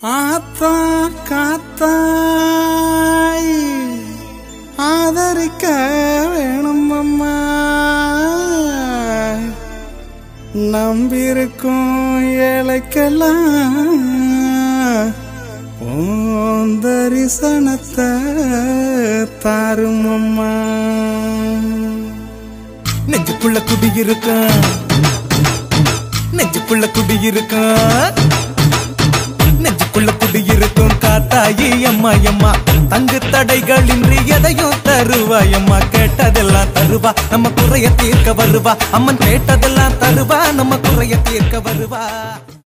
ஆத்தா காத்தாய் ஆதரிக்க வேணும் அம்மா நம்பியிருக்கும் ஏழைக்கெல்லாம் உன் தரிசனத்தை தாரும் அம்மா நெஞ்சுக்குள்ள குடி இருக்கா நெஞ்சுக்குள்ள குடி இருக்கா நெஞ்சுக்குள்ள குடி இருக்கும் காத்தாயி அம்மா அம்மா தங்கு தடைகளின்றி எதையும் தருவாயம்மா கேட்டதெல்லாம் தருவா நம்ம குறைய தீர்க்க வருவா அம்மன் கேட்டதெல்லாம் தருவா நம்ம குறைய தீர்க்க வருவா